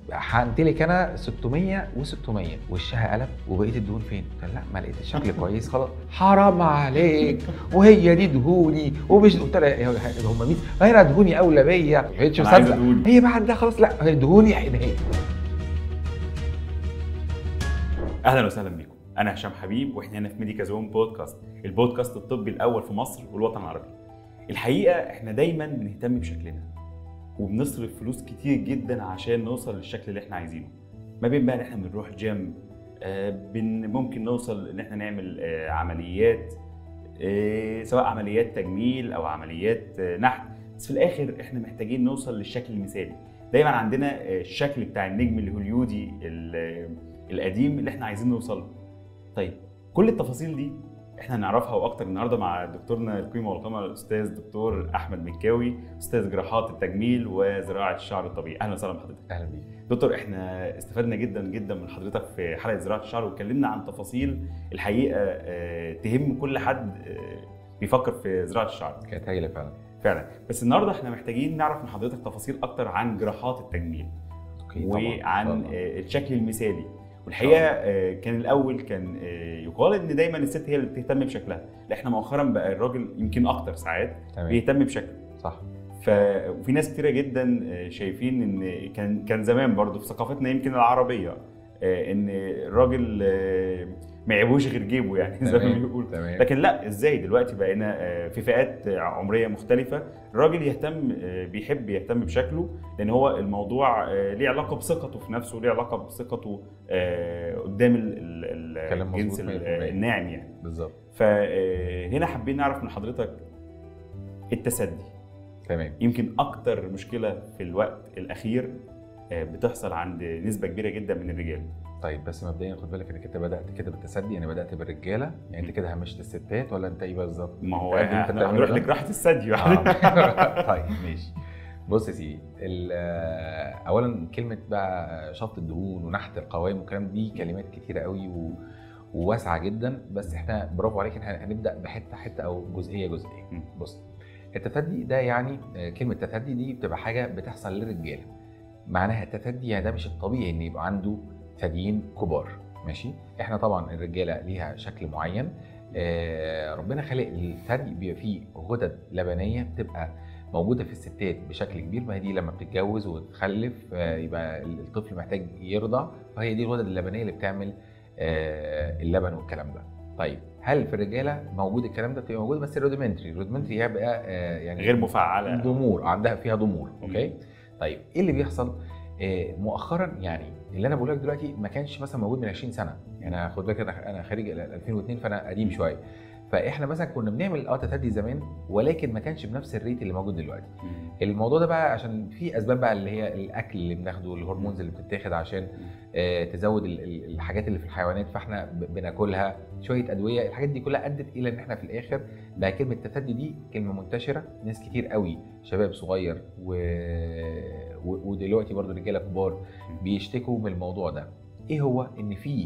حقنت لك انا 600 و600 وشها قلب وبقيه الدهون فين؟ قلت لها لا ما لقيت الشكل كويس خلاص حرام عليك وهي دي دهوني ومش قلت لها هم مين؟ ما هنا دهوني اولى بيا ما بقتش أنا عايز مصدق دهوني. هي بقى عندها خلاص لا هي دهوني هي اهلا وسهلا بيكم انا هشام حبيب واحنا هنا في ميديكا زون بودكاست البودكاست الطبي الاول في مصر والوطن العربي الحقيقه احنا دايما بنهتم بشكلنا وبنصرف فلوس كتير جدا عشان نوصل للشكل اللي احنا عايزينه ما بين بقى ان احنا بنروح جيم آه، بن ممكن نوصل ان احنا نعمل آه، عمليات آه، سواء عمليات تجميل او عمليات آه، نحت بس في الاخر احنا محتاجين نوصل للشكل المثالي دايما عندنا آه، الشكل بتاع النجم الهوليودي ال- القديم اللي احنا عايزين نوصل له طيب كل التفاصيل دي احنا هنعرفها واكتر النهارده مع دكتورنا القيمه والقامه الاستاذ دكتور احمد مكاوي استاذ جراحات التجميل وزراعه الشعر الطبيعي اهلا وسهلا بحضرتك اهلا بيك دكتور احنا استفدنا جدا جدا من حضرتك في حلقه زراعه الشعر واتكلمنا عن تفاصيل الحقيقه آه، تهم كل حد آه، بيفكر في زراعه الشعر كانت هايله فعلا فعلا بس النهارده احنا محتاجين نعرف من حضرتك تفاصيل اكتر عن جراحات التجميل اوكي طبعاً. وعن طبعاً. آه، الشكل المثالي والحقيقه آه، كان الاول كان آه، يقال ان دايما الست هي اللي بتهتم بشكلها لا احنا مؤخرا بقى الراجل يمكن اكتر ساعات تمام بيهتم بشكله صح ف وفي ناس كتيره جدا آه، شايفين ان كان كان زمان برضو في ثقافتنا يمكن العربيه آه، ان الراجل آه، ما يعيبوش غير جيبه يعني زي ما تمام. بيقولوا تمام لكن لا ازاي دلوقتي بقينا آه، في فئات آه، عمريه مختلفه الراجل يهتم آه، بيحب يهتم بشكله لان هو الموضوع آه، ليه علاقه بثقته في نفسه ليه علاقه بثقته آه، قدام ال- ال- كلام الجنس مظبوط ال- 100%. الناعم يعني بالظبط فهنا حابين نعرف من حضرتك التسدي تمام يمكن اكتر مشكله في الوقت الاخير آه، بتحصل عند نسبه كبيره جدا من الرجال طيب بس مبدئيا خد بالك انك انت بدات كده بالتسدي يعني بدات بالرجاله يعني انت كده همشت الستات ولا انت ايه بالظبط؟ ما هو أنت قد اللي أنت احنا بتعمله هنروح ده؟ لجراحه الثدي آه. طيب ماشي بص يا سيدي ال- آه، اولا كلمه بقى شفط الدهون ونحت القوائم والكلام دي كلمات كتيره قوي و... وواسعه جدا بس احنا برافو عليك احنا هنبدا بحته حته او جزئيه جزئيه مم. بص التثدي ده يعني آه، كلمه تثدي دي بتبقى حاجه بتحصل للرجاله معناها التثدي يعني ده مش الطبيعي ان يبقى عنده ثديين كبار ماشي احنا طبعا الرجاله ليها شكل معين آه، ربنا خلق الثدي بيبقى فيه غدد لبنيه بتبقى موجوده في الستات بشكل كبير ما هي دي لما بتتجوز وتخلف آه، يبقى الطفل محتاج يرضع فهي دي الغدد اللبنيه اللي بتعمل آه، اللبن والكلام ده طيب هل في الرجاله موجود الكلام ده بتبقى موجود بس الروديمنتري الروديمنتري يبقى آه، يعني غير مفعله ضمور عندها فيها ضمور اوكي طيب ايه اللي بيحصل آه، مؤخرا يعني اللي انا بقوله لك دلوقتي ما كانش مثلا موجود من 20 سنه يعني أنا خد بالك انا أنا خريج ال- 2002 فانا قديم شويه فاحنا مثلا كنا بنعمل اه تثدي زمان ولكن ما كانش بنفس الريت اللي موجود دلوقتي مم. الموضوع ده بقى عشان في اسباب بقى اللي هي الاكل اللي بناخده الهرمونز اللي بتتاخد عشان آه، تزود ال- ال- الحاجات اللي في الحيوانات فاحنا ب- بناكلها شويه ادويه الحاجات دي كلها ادت الى ان احنا في الاخر بقى كلمه تثدي دي كلمه منتشره ناس كتير قوي شباب صغير و... و... ودلوقتي برضو رجاله كبار بيشتكوا من الموضوع ده ايه هو ان في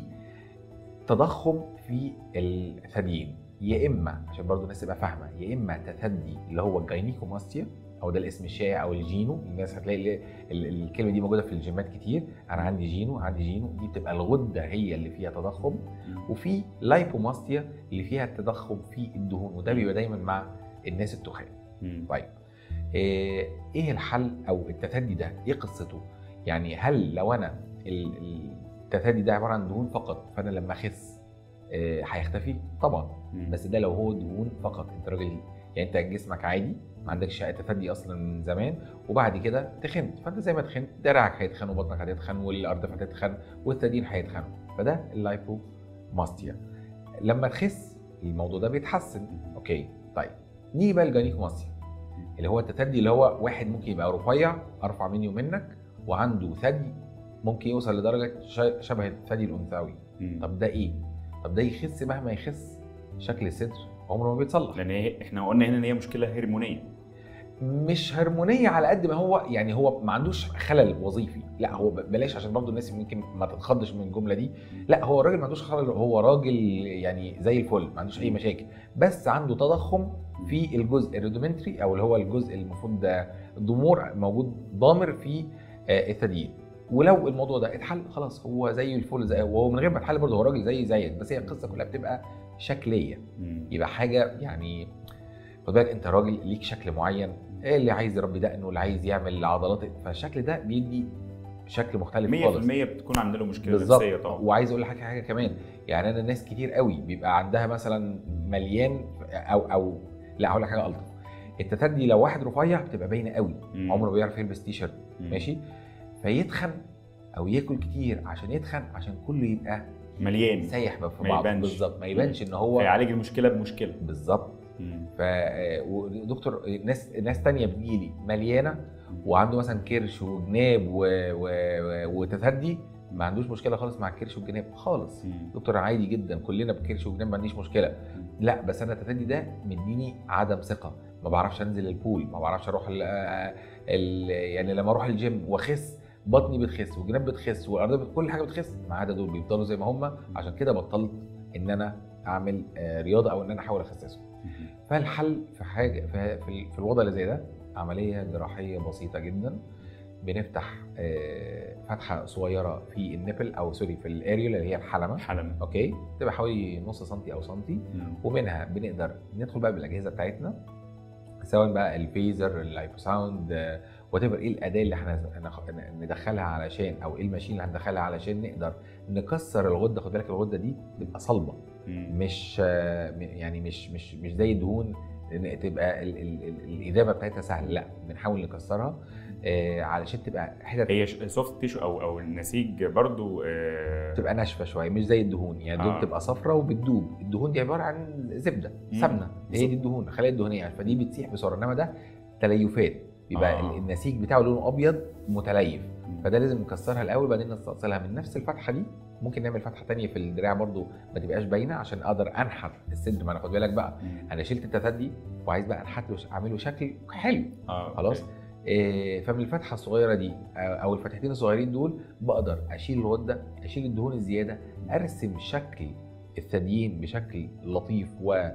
تضخم في الثديين يا اما عشان برضو الناس تبقى فاهمه يا اما تثدي اللي هو الجاينيكوماستيا او ده الاسم الشائع او الجينو الناس هتلاقي ال- ال- الكلمه دي موجوده في الجيمات كتير انا عندي جينو عندي جينو دي بتبقى الغده هي اللي فيها تضخم وفي لايبوماستيا اللي فيها التضخم في الدهون وده بيبقى دايما مع الناس التخان مم. طيب آه، ايه الحل او التثدي ده ايه قصته يعني هل لو انا ال- ال- التثدي ده عباره عن دهون فقط فانا لما اخس آه، هيختفي طبعا مم. بس ده لو هو دهون فقط انت راجل يعني انت جسمك عادي ما عندكش تثدي اصلا من زمان وبعد كده تخنت فانت زي ما تخنت دراعك هيتخن وبطنك هتتخن والارداف هتتخن والثديين هيتخنوا فده اللايبوماستيا لما تخس الموضوع ده بيتحسن اوكي طيب نيجي بقى الجانيكوماستيا اللي هو التثدي اللي هو واحد ممكن يبقى رفيع ارفع مني ومنك وعنده ثدي ممكن يوصل لدرجه ش- شبه الثدي الانثوي مم. طب ده ايه طب ده يخس مهما يخس شكل الصدر عمره ما بيتصلح لان هي احنا قلنا هنا ان هي مشكله هرمونيه مش هرمونيه على قد ما هو يعني هو ما عندوش خلل وظيفي لا هو ب- بلاش عشان برضو الناس ممكن ما تتخضش من الجمله دي لا هو راجل ما عندوش خلل هو راجل يعني زي الفل ما عندوش اي مشاكل بس عنده تضخم في الجزء الرودومنتري او اللي هو الجزء المفروض ده ضمور موجود ضامر في آه، الثديين ولو الموضوع ده اتحل خلاص هو زي الفل زي وهو من غير ما اتحل برضه هو راجل زي زيك بس هي القصه كلها بتبقى شكليه مم. يبقى حاجه يعني خد بالك انت راجل ليك شكل معين إيه اللي عايز يربي دقنه اللي عايز يعمل عضلات فالشكل ده بيدي شكل مختلف خالص 100% بتكون عندنا له مشكله بالظبط نفسيه طبعا وعايز اقول لك حاجه حاجه كمان يعني انا ناس كتير قوي بيبقى عندها مثلا مليان او او لا هقول لك حاجه الطف التتدي لو واحد رفيع بتبقى باينه قوي مم. عمره ما بيعرف يلبس تي شيرت مم. ماشي فيتخن او ياكل كتير عشان يتخن عشان كله يبقى مليان سايح بقى في ما بعض يبانش. بالظبط ما يبانش ان هو فيعالج المشكله بمشكله بالظبط مم. ف ودكتور ناس ناس تانية بتجيلي مليانه وعنده مثلا كرش وجناب و... و... و... وتتهدي ما عندوش مشكله خالص مع الكرش والجناب خالص مم. دكتور عادي جدا كلنا بكرش وجناب ما عنديش مشكله لا بس انا التتهدي ده مديني عدم ثقه ما بعرفش انزل البول ما بعرفش اروح ال... ال... يعني لما اروح الجيم واخس بطني بتخس وجناب بتخس والارضيه بت... كل حاجه بتخس ما عدا دول بيفضلوا زي ما هم عشان كده بطلت ان انا اعمل آه، رياضه او ان انا احاول اخسسهم مم. فالحل في حاجه في, في, في الوضع اللي زي ده عمليه جراحيه بسيطه جدا بنفتح آه، فتحه صغيره في النبل او سوري في الاريولا اللي هي الحلمه حلم اوكي تبقى حوالي نص سنتي او سنتي مم. ومنها بنقدر ندخل بقى بالاجهزه بتاعتنا سواء بقى الفيزر اللايفوساوند وات ايه الاداه اللي احنا هنخ- ندخلها علشان او ايه الماشين اللي هندخلها علشان نقدر نكسر الغده خد بالك الغده دي تبقى صلبه مم. مش آه، يعني مش مش مش زي الدهون إن تبقى ال- ال- ال- الاذابه بتاعتها سهله لا بنحاول نكسرها آه، علشان تبقى حتت هي سوفت تيشو او او النسيج برضو آه، تبقى ناشفه شويه مش زي الدهون يعني الدهون آه. بتبقى صفرة وبتدوب الدهون دي عباره عن زبده مم. سمنه هي بالظبط. دي الدهون الخلايا الدهنيه يعني فدي بتسيح بسرعه انما ده تليفات بيبقى آه. آه. النسيج بتاعه لونه ابيض متليف مم. فده لازم نكسرها الاول بعدين نستأصلها من نفس الفتحه دي ممكن نعمل فتحه تانية في الدراع برضو ما تبقاش باينه عشان اقدر انحت الصدر ما انا خد بالك بقى مم. انا شلت التتدي وعايز بقى انحت له اعمله شكل حلو اه خلاص أوكي. إيه، فمن الفتحه الصغيره دي آه، او الفتحتين الصغيرين دول بقدر اشيل الغده اشيل الدهون الزياده ارسم شكل الثديين بشكل لطيف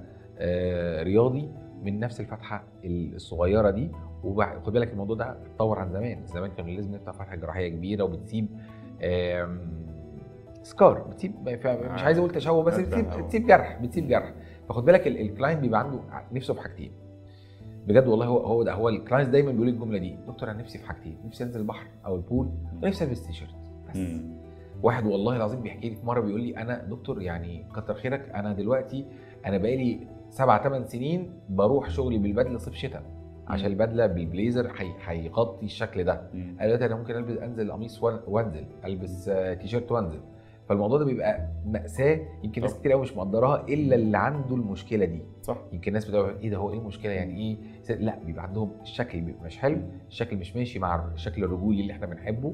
ورياضي من نفس الفتحه الصغيره دي وخد بالك الموضوع ده اتطور عن زمان زمان كان لازم نفتح فتحه جراحيه كبيره وبتسيب آم، سكار بتسيب مش عايز اقول تشوه بس أتبع، بتسيب أه. بتسيب جرح بتسيب جرح فخد بالك ال- الكلاينت بيبقى عنده نفسه في حاجتين بجد والله هو هو ده هو الكلاينت دايما بيقول لي الجمله دي دكتور انا نفسي في حاجتين نفسي انزل البحر او البول ونفسي البس تي شيرت بس مم. واحد والله العظيم بيحكي لي في مره بيقول لي انا دكتور يعني كتر خيرك انا دلوقتي انا بقالي سبع ثمان سنين بروح شغلي بالبدله صيف شتاء عشان مم. البدله بالبليزر هي- هيغطي الشكل ده مم. انا دلوقتي انا ممكن البس انزل قميص وان- وانزل البس آه، تي شيرت وانزل فالموضوع ده بيبقى مأساة يمكن ناس طبعا. كتير قوي مش مقدراها الا اللي عنده المشكله دي صح يمكن الناس بتقول ايه ده هو ايه المشكله يعني ايه لا بيبقى عندهم الشكل بيبقى مش حلو الشكل مش ماشي مع الشكل الرجولي اللي احنا بنحبه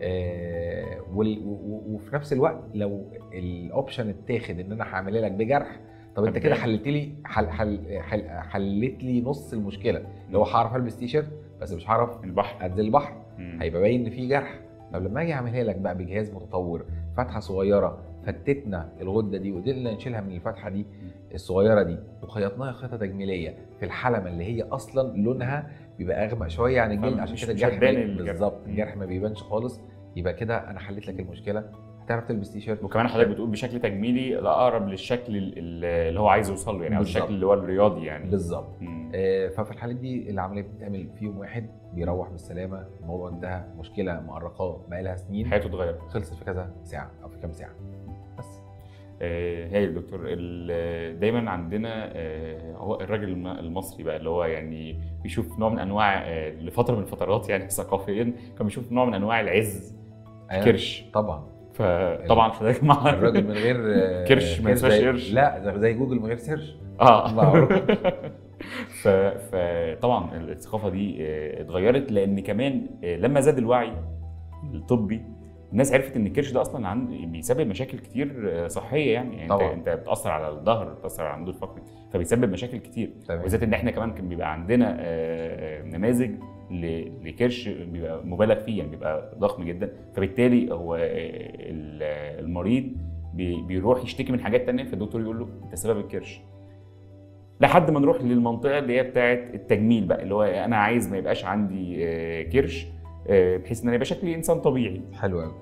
آه وال- و- و- وفي نفس الوقت لو الاوبشن اتاخد ان انا هعملها لك بجرح طب انت كده هتبان. حلت لي حل حل حل حلت لي نص المشكله اللي هو هعرف البس تي شيرت بس مش هعرف البحر انزل البحر مم. هيبقى باين ان في جرح طب لما اجي اعملها لك بقى بجهاز متطور فتحه صغيره فتتنا الغده دي وقدرنا نشيلها من الفتحه دي الصغيره دي وخيطناها خيطه تجميليه في الحلمه اللي هي اصلا لونها بيبقى اغمق شويه عن الجلد عشان فمش- كده مش الجرح هتبان بي- الجرح. بالظبط مم. الجرح ما بيبانش خالص يبقى كده انا حليت لك المشكله هتعرف تلبس تي شيرت وكمان حضرتك بتقول بشكل تجميلي لاقرب للشكل ال- ال- اللي هو عايز يوصل له يعني او بالظبط. الشكل اللي هو الرياضي يعني بالظبط مم. آه، ففي الحالات دي العمليه بتتعمل في يوم واحد بيروح بالسلامه الموضوع انتهى مشكله مؤرقاه بقى لها سنين حياته اتغيرت خلصت في كذا ساعه او في كام ساعه بس آه، هايل دكتور ال- دايما عندنا آه، هو الراجل الم- المصري بقى اللي هو يعني بيشوف نوع من انواع آه، لفتره من الفترات يعني ثقافيا كان بيشوف نوع من انواع العز أنا- كرش طبعا فطبعا حضرتك مع الراجل من غير آه، كرش ما ينساش زي- قرش. لا ده زي جوجل من غير سيرش اه معروف. ف... فطبعا الثقافه دي آه، اتغيرت لان كمان آه، لما زاد الوعي الطبي الناس عرفت ان الكرش ده اصلا عند بيسبب مشاكل كتير آه، صحيه يعني, يعني انت طبعاً. انت بتاثر على الظهر بتاثر على العمود الفقري فبيسبب مشاكل كتير تمام وبالذات ان احنا كمان كان بيبقى عندنا آه، آه، نماذج ل- لكرش بيبقى مبالغ فيه يعني بيبقى ضخم جدا فبالتالي هو آه، ال- المريض بي- بيروح يشتكي من حاجات تانية فالدكتور يقول له انت سبب الكرش لحد ما نروح للمنطقه اللي هي بتاعه التجميل بقى اللي هو انا عايز ما يبقاش عندي آه، كرش آه، بحيث ان انا يبقى شكلي انسان طبيعي حلو قوي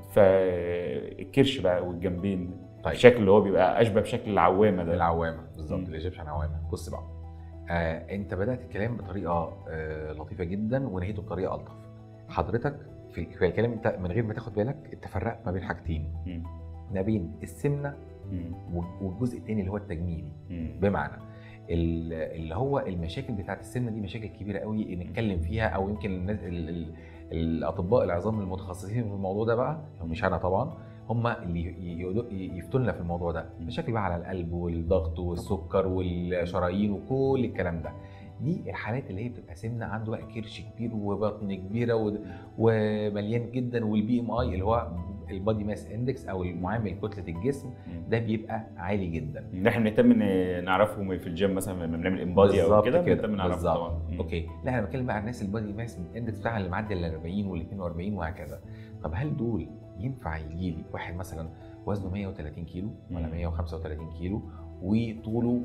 فالكرش بقى والجنبين طيب الشكل اللي هو بيبقى اشبه بشكل العوامه ده العوامه بالظبط مم. الايجيبشن عوامه بص بقى آه انت بدات الكلام بطريقه آه لطيفه جدا ونهيته بطريقه الطف حضرتك في في الكلام انت من غير ما تاخد بالك انت فرقت ما بين حاجتين مم. ما بين السمنه مم. والجزء الثاني اللي هو التجميلي مم. بمعنى ال- اللي هو المشاكل بتاعت السمنه دي مشاكل كبيره قوي نتكلم فيها او يمكن الناس ال- ال- الاطباء العظام المتخصصين في الموضوع ده بقى مش انا طبعا هم اللي ي- ي- يفتوا لنا في الموضوع ده مشاكل بقى على القلب والضغط والسكر والشرايين وكل الكلام ده دي الحالات اللي هي بتبقى سمنه عنده بقى كرش كبير وبطن كبيره و- ومليان جدا والبي ام اي اللي هو البادي ماس اندكس او المعامل كتله الجسم ده بيبقى عالي جدا ان احنا بنهتم ان نعرفهم في الجيم مثلا لما بنعمل انبادي او بالظبط كده كده بنهتم نعرفهم بالظبط طبعا مم. اوكي لا انا بتكلم بقى عن الناس البادي ماس اندكس بتاعها اللي معدي ال 40 وال 42 وهكذا طب هل دول ينفع يجي لي واحد مثلا وزنه 130 كيلو ولا مم. 135 كيلو وطوله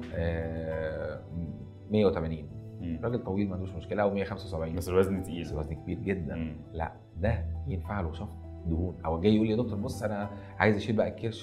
آه 180 مم. راجل طويل ما عندوش مشكله او 175 بس الوزن تقيل بس وزن كبير جدا مم. لا ده ينفع له شفط دهون او جاي يقول لي يا دكتور بص انا عايز اشيل بقى الكرش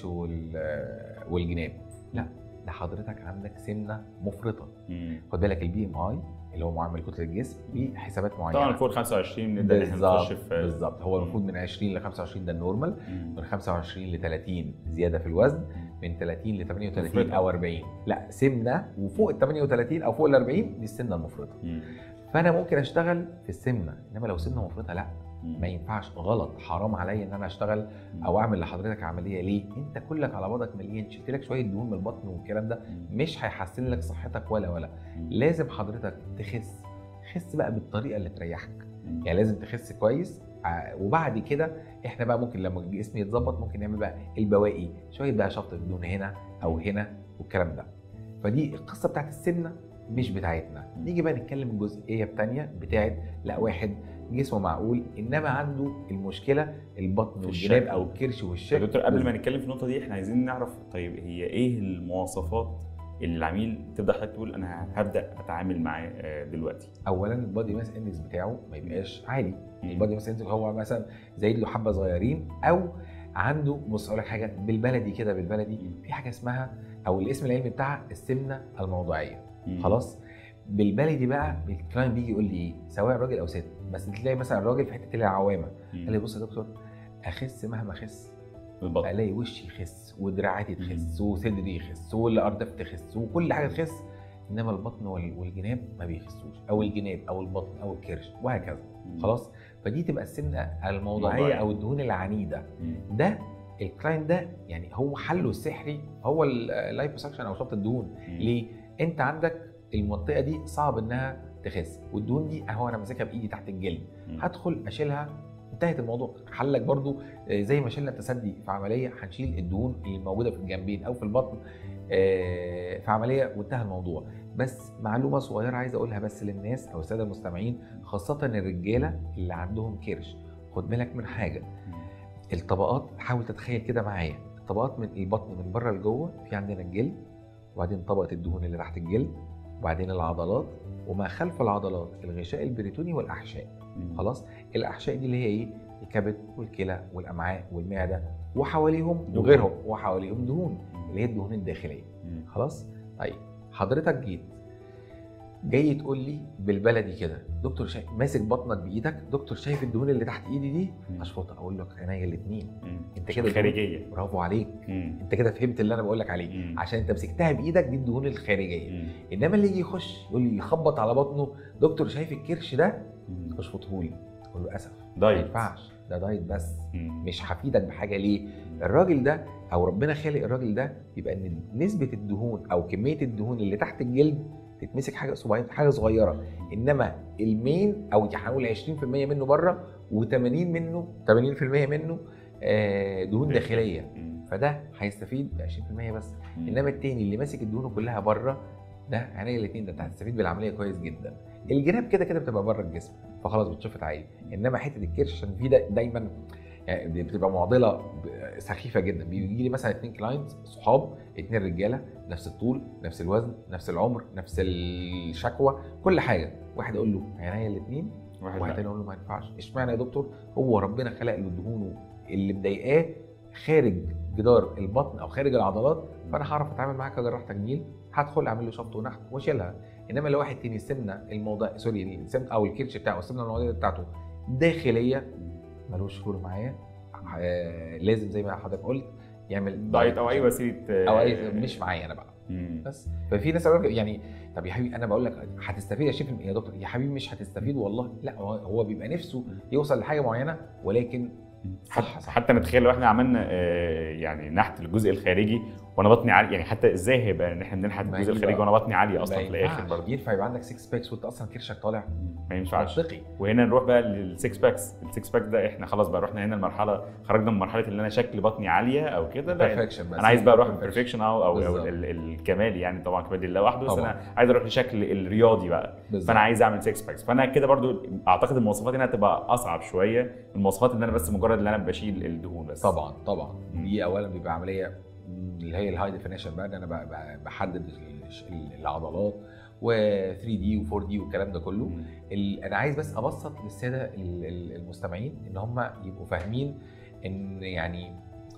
وال- والجناب لا ده حضرتك عندك سمنه مفرطه مم. خد بالك البي ام اي اللي هو معامل كتله الجسم ليه حسابات معينه طبعا فوق 25 نبدا ان احنا نخش بالظبط في بالظبط هو المفروض من 20 ل 25 ده النورمال مم. من 25 ل 30 زياده في الوزن من 30 ل 38 مفرطة. او 40 لا سمنه وفوق ال 38 او فوق ال 40 دي السمنه المفرطه مم. فانا ممكن اشتغل في السمنه انما لو سمنه مفرطه لا مم. ما ينفعش غلط حرام عليا ان انا اشتغل او اعمل لحضرتك عمليه ليه انت كلك على بعضك مليان شلت لك شويه دهون من البطن والكلام ده مم. مش هيحسن لك صحتك ولا ولا مم. لازم حضرتك تخس خس بقى بالطريقه اللي تريحك مم. يعني لازم تخس كويس ع- وبعد كده احنا بقى ممكن لما الجسم يتظبط ممكن نعمل بقى البواقي شويه بقى شفط دهون هنا او هنا والكلام ده فدي القصه بتاعت السمنه مش بتاعتنا نيجي بقى نتكلم الجزئيه الثانيه بتاعت لا واحد جسمه معقول انما عنده المشكله البطن في والجناب الشكل. او الكرش طيب والشكل يا دكتور قبل ما نتكلم في النقطه دي احنا عايزين نعرف طيب هي ايه المواصفات اللي العميل تبدا حضرتك تقول انا هبدا اتعامل معاه آه، دلوقتي اولا البادي ماس اندكس بتاعه ما يبقاش عالي مم. البادي ماس اندكس هو مثلا زايد له حبه صغيرين او عنده بص اقول لك حاجه بالبلدي كده بالبلدي مم. في حاجه اسمها او الاسم العلمي بتاعها السمنه الموضعيه مم. خلاص بالبلدي بقى الكلاينت بيجي يقول لي ايه سواء راجل او ست بس تلاقي مثلا الراجل في حته العوامه مم. قال لي بص يا دكتور اخس مهما اخس البطن الاقي وشي يخس ودراعاتي تخس وصدري يخس والارداف تخس وكل حاجه تخس انما البطن وال- والجناب ما بيخسوش او الجناب او البطن او الكرش وهكذا مم. خلاص فدي تبقى السمنه الموضعيه موضعية. او الدهون العنيده مم. ده الكلاينت ده يعني هو حله السحري هو اللايبوسكشن او شفط الدهون مم. ليه انت عندك المنطقه دي صعب انها تخس والدهون دي اهو انا ماسكها بايدي تحت الجلد مم. هدخل اشيلها انتهت الموضوع حلك برضو آه، زي ما شلنا التسدي في عمليه هنشيل الدهون اللي موجوده في الجنبين او في البطن آه، في عمليه وانتهى الموضوع بس معلومه صغيره عايز اقولها بس للناس او الساده المستمعين خاصه الرجاله اللي عندهم كرش خد بالك من حاجه مم. الطبقات حاول تتخيل كده معايا الطبقات من البطن من بره لجوه في عندنا الجلد وبعدين طبقه الدهون اللي تحت الجلد وبعدين العضلات وما خلف العضلات الغشاء البريتوني والاحشاء مم. خلاص الاحشاء دي اللي هي ايه الكبد والكلى والامعاء والمعده وحواليهم دهون. وغيرهم وحواليهم دهون مم. اللي هي الدهون الداخليه مم. خلاص طيب حضرتك جيت جاي تقول لي بالبلدي كده دكتور شايف ماسك بطنك بايدك دكتور شايف الدهون اللي تحت ايدي دي مم. اشفطها اقول لك عينيا الاثنين مم. انت عشان كده خارجيه برافو عليك مم. انت كده فهمت اللي انا بقول لك عليه مم. عشان انت مسكتها بايدك دي الدهون الخارجيه مم. انما اللي يجي يخش يقول لي يخبط على بطنه دكتور شايف الكرش ده مم. اشفطه لي اقول له اسف ما دايت ينفعش ده دايت بس مم. مش هفيدك بحاجه ليه الراجل ده او ربنا خالق الراجل ده يبقى ان نسبه الدهون او كميه الدهون اللي تحت الجلد تتمسك حاجه صغيره حاجه صغيره انما المين او هنقول 20% منه بره و80 منه 80% منه آه، دهون داخليه مم. فده هيستفيد ب 20% بس مم. انما التاني اللي ماسك الدهون كلها بره ده عينيا الاثنين ده انت هتستفيد بالعمليه كويس جدا الجناب كده كده بتبقى بره الجسم فخلاص بتشفط عادي انما حته الكرش عشان في دا دايما يعني دي بتبقى معضله ب- سخيفه جدا بيجي لي مثلا اثنين كلاينتس صحاب اثنين رجاله نفس الطول نفس الوزن نفس العمر نفس الشكوى كل حاجه واحد اقول له عينيا الاثنين واحد واحد لا. تاني يقول له ما ينفعش اشمعنى يا دكتور هو ربنا خلق له دهونه اللي مضايقاه خارج جدار البطن او خارج العضلات فانا هعرف اتعامل معاه كجراح تجميل هدخل اعمل له شفط ونحت واشيلها انما لو واحد تاني السمنه الموضع سوري السمنه او الكرش بتاعه السمنه الموضعيه بتاعته داخليه ملوش شغل معايا آه لازم زي ما حضرتك قلت يعمل دايت او اي وسيله او اي مش معايا انا بقى مم. بس ففي ناس يقول لك يعني طب يا حبيبي انا بقول لك هتستفيد يا شيف يا دكتور يا حبيبي مش هتستفيد والله لا هو هو بيبقى نفسه يوصل لحاجه معينه ولكن صح حتى, صح حتى نتخيل لو احنا عملنا آه، يعني نحت الجزء الخارجي وانا بطني عالي يعني حتى ازاي هيبقى ان احنا بننحت ما الجزء هي الخارجي بقى- وانا بطني عاليه ما اصلا في الاخر ينفعش. برضه ينفع يبقى عندك 6 باكس وانت اصلا كرشك طالع ما ينفعش منطقي وهنا نروح بقى للسكس باكس السكس باك ده احنا خلاص بقى رحنا هنا المرحله خرجنا من مرحله اللي انا شكل بطني عاليه او كده لا perfection بس انا عايز بقى اروح perfection. البرفكشن او او, أو بالظبط. ال- ال- الكمال يعني طبعا كمال لله وحده بس طبعاً. انا عايز اروح لشكل الرياضي بقى بالظبط. فانا عايز اعمل سكس باكس فانا كده برضو اعتقد المواصفات هنا هتبقى اصعب شويه من المواصفات ان انا بس مجرد ان انا بشيل الدهون بس طبعا طبعا مم. دي اولا بيبقى عمليه مم، اللي هي الهاي ديفينيشن بقى ان انا ب- ب- بحدد ال- ال- العضلات و 3 دي و 4 دي والكلام ده كله مم. ال- انا عايز بس ابسط للساده ال- ال- المستمعين ان هم يبقوا فاهمين ان يعني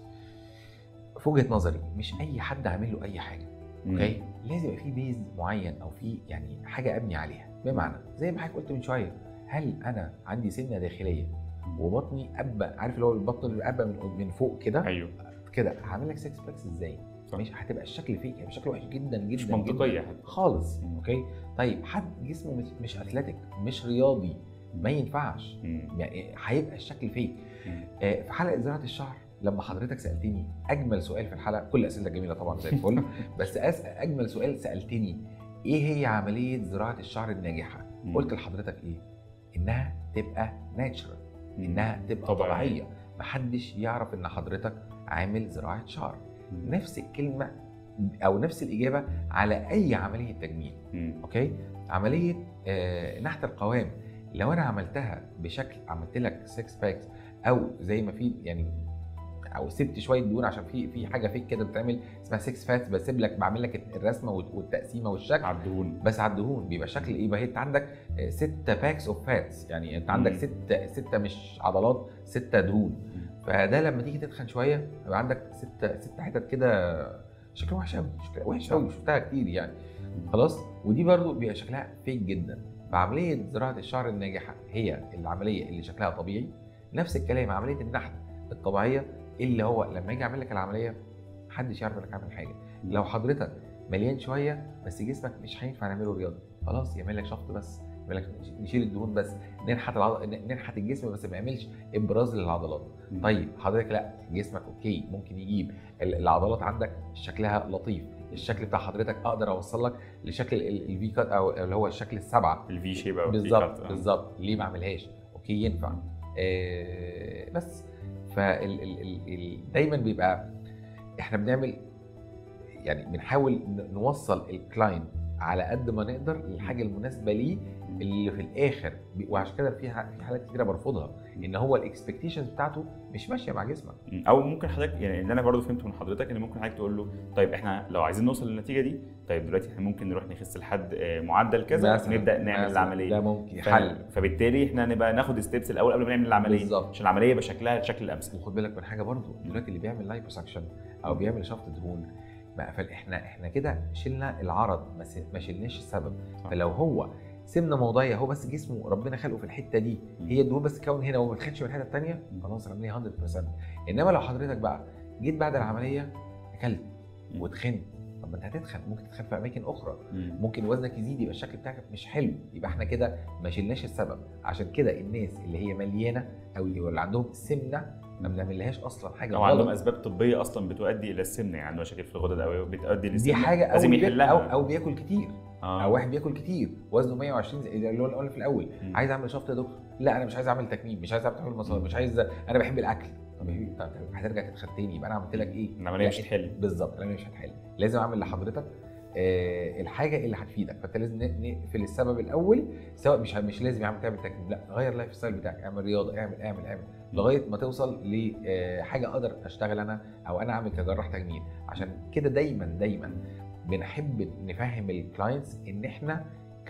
في وجهه نظري مش اي حد عامل له اي حاجه مم. اوكي لازم يبقى في بيز معين او في يعني حاجه ابني عليها بمعنى زي ما حضرتك قلت من شويه هل انا عندي سنه داخليه وبطني ابا عارف اللي هو البطن اللي ابا من من فوق كده ايوه كده هعمل لك 6 باكس ازاي؟ صح. مش هتبقى الشكل فيك هيبقى شكله وحش جدا جدا مش جداً. منطقيه حتى خالص مم. اوكي طيب حد جسمه مش, مش اثليتيك مش رياضي ما ينفعش مم. يعني هيبقى الشكل فيك مم. آه، في حلقه زراعه الشعر لما حضرتك سالتني اجمل سؤال في الحلقه كل اسئلتك جميله طبعا زي الفل بس أس اجمل سؤال سالتني ايه هي عمليه زراعه الشعر الناجحه مم. قلت لحضرتك ايه انها تبقى ناتشرال مم. انها تبقى طبيعية. طبيعيه محدش يعرف ان حضرتك عامل زراعه شعر مم. نفس الكلمه او نفس الاجابه على اي عمليه تجميل مم. اوكي عمليه آه نحت القوام لو انا عملتها بشكل عملت لك 6 باكس او زي ما في يعني او سبت شويه دهون عشان في في حاجه فيك كده بتعمل اسمها 6 فاتس بسيب لك بعمل لك الرسمه والتقسيمه والشكل على الدهون بس على الدهون بيبقى شكل ايه بقى انت عندك 6 باكس اوف فاتس يعني انت عندك مم. 6 6 مش عضلات 6 دهون فده لما تيجي تتخن شويه يبقى عندك 6 6 حتت كده شكلها وحش قوي شكلها وحش قوي شفتها كتير يعني خلاص ودي برضو بيبقى شكلها فيك جدا فعمليه زراعه الشعر الناجحه هي العمليه اللي شكلها طبيعي نفس الكلام عمليه النحت الطبيعيه اللي هو لما يجي يعمل لك العمليه محدش يعرف انك عامل حاجه لو حضرتك مليان شويه بس جسمك مش هينفع نعمله رياضه خلاص يعمل لك شفط بس يعمل لك نشيل الدهون بس ننحت العض... ننحت الجسم بس ما يعملش ابراز للعضلات مم. طيب حضرتك لا جسمك اوكي ممكن يجيب ال- العضلات عندك شكلها لطيف الشكل بتاع حضرتك اقدر اوصل لك لشكل الفي كات او اللي هو الشكل السبعه الفي شيب او الفي بالظبط كات. آه. بالظبط ليه ما اعملهاش اوكي ينفع آه بس فال ال ال ال دايما بيبقى احنا بنعمل يعني بنحاول ن- نوصل الكلاينت على قد ما نقدر للحاجه المناسبه ليه اللي في الاخر بي- وعشان كده في ح- في حالات كتيره برفضها ان هو الاكسبكتيشنز بتاعته مش ماشيه مع جسمك مم. او ممكن حضرتك يعني اللي انا برضو فهمته من حضرتك ان ممكن حضرتك تقول له طيب احنا لو عايزين نوصل للنتيجه دي طيب دلوقتي احنا ممكن نروح نخس لحد آه، معدل كذا مثلاً- ونبدا نعمل مثلاً العمليه ده ممكن ف- حل فبالتالي احنا نبقى ناخد ستيبس الاول قبل ما نعمل العمليه بالظبط. عشان العمليه يبقى شكلها الشكل الامثل وخد بالك من حاجه برضو دلوقتي اللي بيعمل لايبوسكشن او بيعمل شفط دهون بقى فاحنا احنا كده شلنا العرض ما س- ما شلناش السبب صح. فلو هو سمنه موضعيه هو بس جسمه ربنا خلقه في الحته دي هي الدهون بس تكون هنا وما تخنش من الحته الثانيه خلاص العمليه 100% انما لو حضرتك بقى جيت بعد العمليه اكلت مم. وتخنت طب ما انت هتتخن ممكن تتخن في اماكن اخرى مم. ممكن وزنك يزيد يبقى الشكل بتاعك مش حلو يبقى احنا كده ما شلناش السبب عشان كده الناس اللي هي مليانه او اللي عندهم سمنه ما بنعملهاش اصلا حاجه او عندهم غلط اسباب طبيه اصلا بتؤدي الى السمنه يعني عنده مشاكل في الغدد او بتؤدي دي للسمنه حاجه او لازم بياكل يحلها او او بياكل كتير آه. او واحد بياكل كتير وزنه 120 زي اللي هو اللي قلنا في الاول مم. عايز اعمل شفط يا دكتور لا انا مش عايز اعمل تكميم مش عايز اعمل تحويل مسار مش عايز انا بحب الاكل طب يا حبيبي، طب هترجع تتخن تاني يبقى انا عملت لك ايه؟ العمليه لا، مش هتحل بالظبط العمليه مش هتحل لازم اعمل لحضرتك آه الحاجه اللي هتفيدك فانت لازم ن- نقفل السبب الاول سواء مش مش لازم يعمل تعمل تكميم لا غير اللايف ستايل بتاعك اعمل رياضه اعمل اعمل اعمل لغايه ما توصل لحاجه اقدر اشتغل انا او انا اعمل كجراح تجميل عشان كده دايما دايما بنحب نفهم الكلاينتس ان احنا